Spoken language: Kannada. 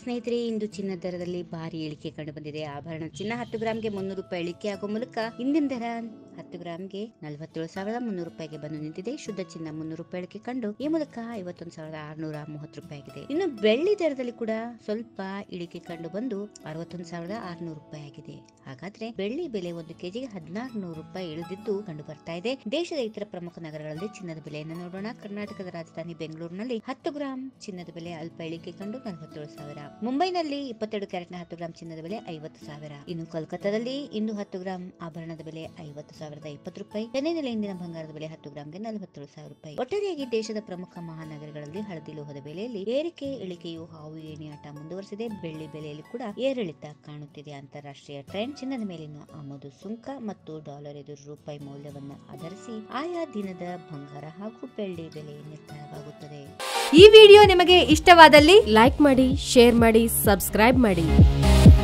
ಸ್ನೇಹಿತರೆ ಇಂದು ಚಿನ್ನ ದರದಲ್ಲಿ ಭಾರಿ ಇಳಿಕೆ ಕಂಡು ಬಂದಿದೆ ಆಭರಣ ಚಿನ್ನ ಹತ್ತು ಗ್ರಾಮ್ಗೆ ಮುನ್ನೂರು ರೂಪಾಯಿ ಇಳಿಕೆ ಆಗುವ ಮೂಲಕ ಇಂದಿನ ದರ ಹತ್ತು ಗ್ರಾಮ್ಗೆ ನಲವತ್ತೇಳು ಸಾವಿರದ ಮುನ್ನೂರು ರೂಪಾಯಿಗೆ ಬಂದು ನಿಂತಿದೆ ಶುದ್ಧ ಚಿನ್ನ ಮುನ್ನೂರು ರೂಪಾಯಿ ಇಳಿಕೆ ಕಂಡು ಈ ಮೂಲಕ ಐವತ್ತೊಂದು ಸಾವಿರದ ಆರುನೂರ ಮೂವತ್ತು ರೂಪಾಯಿ ಆಗಿದೆ ಇನ್ನು ಬೆಳ್ಳಿ ದರದಲ್ಲಿ ಕೂಡ ಸ್ವಲ್ಪ ಇಳಿಕೆ ಕಂಡು ಬಂದು ಅರವತ್ತೊಂದು ಸಾವಿರದ ಆರುನೂರು ರೂಪಾಯಿ ಆಗಿದೆ ಹಾಗಾದ್ರೆ ಬೆಳ್ಳಿ ಬೆಲೆ ಒಂದು ಕೆಜಿಗೆ ಹದಿನಾರು ನೂರು ರೂಪಾಯಿ ಇಳಿದಿದ್ದು ಕಂಡು ಬರ್ತಾ ಇದೆ ದೇಶದ ಇತರ ಪ್ರಮುಖ ನಗರಗಳಲ್ಲಿ ಚಿನ್ನದ ಬೆಲೆಯನ್ನು ನೋಡೋಣ ಕರ್ನಾಟಕದ ರಾಜಧಾನಿ ಬೆಂಗಳೂರಿನಲ್ಲಿ ಹತ್ತು ಗ್ರಾಂ ಚಿನ್ನದ ಬೆಲೆ ಅಲ್ಪ ಇಳಿಕೆ ಕಂಡು ನಲವತ್ತೇಳು ಸಾವಿರ ಮುಂಬೈನಲ್ಲಿ ಇಪ್ಪತ್ತೆರಡು ಕ್ಯಾರೆಟ್ನ ಹತ್ತು ಗ್ರಾಂ ಚಿನ್ನದ ಬೆಲೆ ಐವತ್ತು ಸಾವಿರ ಇನ್ನು ಕೋಲ್ಕತ್ತಾದಲ್ಲಿ ಇಂದು ಹತ್ತು ಗ್ರಾಂ ಆಭರಣದ ಬೆಲೆ ಐವತ್ತು ಸಾವಿರದ ಇಪ್ಪತ್ತು ರೂಪಾಯಿ ಚೆನ್ನೈನಲ್ಲಿ ಇಂದಿನ ಬಂಗಾರದ ಬೆಲೆ ಹತ್ತು ಗ್ರಾಂಗೆ ನಲವತ್ತೇಳು ಸಾವಿರ ರೂಪಾಯಿ ಒಟ್ಟಾರೆಯಾಗಿ ದೇಶದ ಪ್ರಮುಖ ಮಹಾನಗರಗಳಲ್ಲಿ ಹಳದಿ ಲೋಹದ ಬೆಲೆಯಲ್ಲಿ ಏರಿಕೆ ಇಳಿಕೆಯು ಹಾವು ಏಣಿಯಾಟ ಮುಂದುವರೆಸಿದೆ ಬೆಳ್ಳಿ ಬೆಲೆಯಲ್ಲಿ ಕೂಡ ಏರಿಳಿತ ಕಾಣುತ್ತಿದೆ ಅಂತಾರಾಷ್ಟ್ರೀಯ ಟ್ರೆಂಡ್ ಚಿನ್ನದ ಮೇಲಿನ ಆಮದು ಸುಂಕ ಮತ್ತು ಡಾಲರ್ ಎದುರು ರೂಪಾಯಿ ಮೌಲ್ಯವನ್ನು ಆಧರಿಸಿ ಆಯಾ ದಿನದ ಬಂಗಾರ ಹಾಗೂ ಬೆಳ್ಳಿ ಬೆಲೆ ನಿರ್ಧಾರವಾಗುತ್ತದೆ ಈ ವಿಡಿಯೋ ನಿಮಗೆ ಇಷ್ಟವಾದಲ್ಲಿ ಲೈಕ್ ಮಾಡಿ ಶೇರ್ ಮಾಡಿ ಸಬ್ಸ್ಕ್ರೈಬ್ ಮಾಡಿ